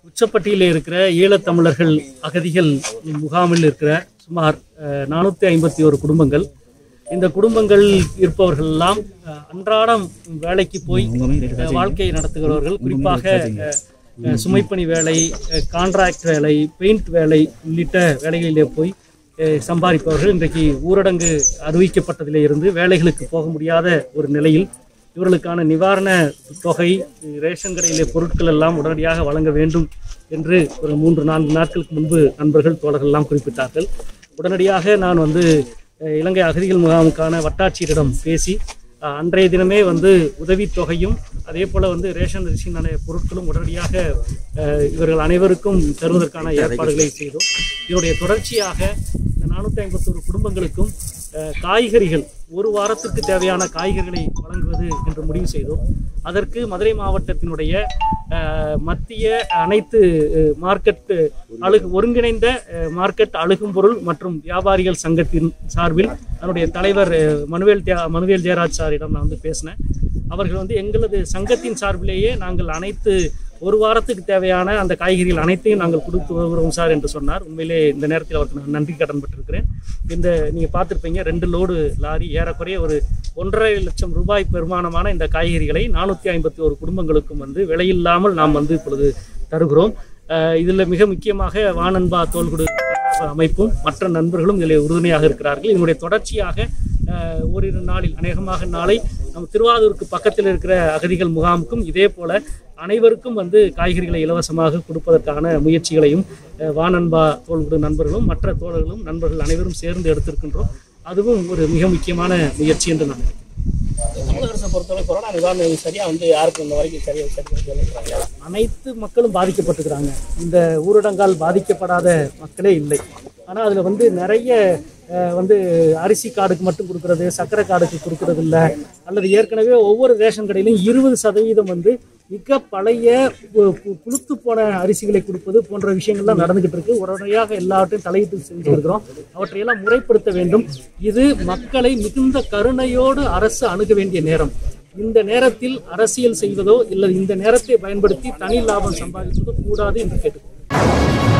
உச்சப்பட்டியில் இருக்கிற ஈழத்தமிழர்கள் அகதிகள் முகாமில் இருக்கிற சுமார் நானூற்றி ஐம்பத்தி ஒரு குடும்பங்கள் இந்த குடும்பங்கள் இருப்பவர்கள் எல்லாம் அஹ், அன்றாடம் வேலைக்கு போய் அஹ், வாழ்க்கையை நடத்துகிறவர்கள் குறிப்பாக அஹ், அஹ், சுமைப்பணி வேலை கான்ட்ராக்ட் வேலை பெயிண்ட் வேலை உள்ளிட்ட வேலைகளிலே போய் அஹ், சம்பாதிப்பவர்கள் இன்றைக்கு ஊரடங்கு அறிவிக்கப்பட்டதிலே இருந்து வேலைகளுக்கு போக முடியாத ஒரு நிலையில் இவர்களுக்கான நிவாரண தொகை ரேஷன் கடையிலே பொருட்கள் எல்லாம் உடனடியாக வழங்க வேண்டும் என்று ஒரு மூன்று நான்கு நாட்களுக்கு முன்பு நண்பர்கள் தோழர்கள் எல்லாம் குறிப்பிட்டார்கள் உடனடியாக நான் வந்து அஹ், இலங்கை அகதிகள் முகாமுக்கான வட்டாட்சியரிடம் பேசி அஹ், அன்றைய தினமே வந்து உதவித்தொகையும் அதே போல் வந்து ரேஷன் அரிசியான பொருட்களும் உடனடியாக அஹ், இவர்கள் அனைவருக்கும் தருவதற்கான ஏற்பாடுகளை செய்தோம் இதனுடைய தொடர்ச்சியாக இந்த நானூற்றி ஐம்பத்தொரு குடும்பங்களுக்கும் அஹ், காய்கறிகள் ஒரு வாரத்துக்கு தேவையான காய்கறிகளை வழங்குவது என்று முடிவு செய்தோம் அதற்கு மதுரை மாவட்டத்தினுடைய அஹ், மத்திய அனைத்து அஹ், மார்க்கெட் அழுகு ஒருங்கிணைந்த அஹ், மார்க்கெட் அழுகும் பொருள் மற்றும் வியாபாரிகள் சங்கத்தின் சார்பில் அதனுடைய தலைவர் அஹ், மனுவேல் தியா மனுவேல் ஜெயராஜ் சாரிடம் நான் வந்து பேசினேன் அவர்கள் வந்து எங்களது சங்கத்தின் சார்பிலேயே நாங்கள் அனைத்து ஒரு வாரத்துக்கு தேவையான அந்த காய்கறிகள் அனைத்தையும் நாங்கள் கொடுத்து வருகிறோம் சார் என்று சொன்னார் உண்மையிலே இந்த நேரத்தில் அவருக்கு நான் நன்றி கடன் பட்டிருக்கிறேன் இந்த நீங்கள் பார்த்துருப்பீங்க ரெண்டு லோடு லாரி ஏறக்குறைய ஒரு ஒன்றரை லட்சம் ரூபாய் பெருமானமான இந்த காய்கறிகளை நானூற்றி ஐம்பத்தி ஒரு குடும்பங்களுக்கும் வந்து விலையில்லாமல் நாம் வந்து இப்பொழுது தருகிறோம் அஹ் இதில் மிக முக்கியமாக வானன்பா தோல்குடு அமைப்பும் மற்ற நண்பர்களும் இதில் உறுதுணையாக இருக்கிறார்கள் இதனுடைய தொடர்ச்சியாக அஹ், ஓரிரு நாளில் அநேகமாக நாளை நம்ம திருவாரூருக்கு பக்கத்தில் இருக்கிற அகதிகள் முகாமுக்கும் இதே போல அனைவருக்கும் வந்து காய்கறிகளை இலவசமாக கொடுப்பதற்கான முயற்சிகளையும் அஹ், வானன்பா தோல்குடு நண்பர்களும் மற்ற தோழர்களும் நண்பர்கள் அனைவரும் சேர்ந்து எடுத்திருக்கின்றோம் அதுவும் ஒரு மிக முக்கியமான முயற்சி என்று நான் நினைக்கிறேன் தமிழக அரசை பொறுத்தவரை கொரோனா நிவாரணம் சரியா வந்து யாருக்கும் இந்த வரைக்கும் சரியா சரிப்படுத்தி அனைத்து மக்களும் பாதிக்கப்பட்டிருக்கிறாங்க இந்த ஊரடங்கால் பாதிக்கப்படாத மக்களே இல்லை ஆனால் அதில் வந்து நிறைய அஹ், வந்து அரிசி கார்டுக்கு மட்டும் கொடுக்கறது சர்க்கரை கார்டுக்கு கொடுக்கறது இல்லை அல்லது ஏற்கனவே ஒவ்வொரு ரேஷன் கடையிலும் இருபது சதவீதம் வந்து மிக பழைய பு- பு- புழுத்து போன அரிசிகளை கொடுப்பது போன்ற விஷயங்கள்லாம் நடந்துகிட்டு இருக்கு உடனடியாக எல்லாவற்றையும் தலையிட்டு செஞ்சு இருக்கிறோம் அவற்றையெல்லாம் முறைப்படுத்த வேண்டும் இது மக்களை மிகுந்த கருணையோடு அரசு அணுக வேண்டிய நேரம் இந்த நேரத்தில் அரசியல் செய்வதோ இல்லை இந்த நேரத்தை பயன்படுத்தி தனி லாபம் சம்பாதிப்பதோ கூடாது என்று கேட்டுக்கொள்கிறேன்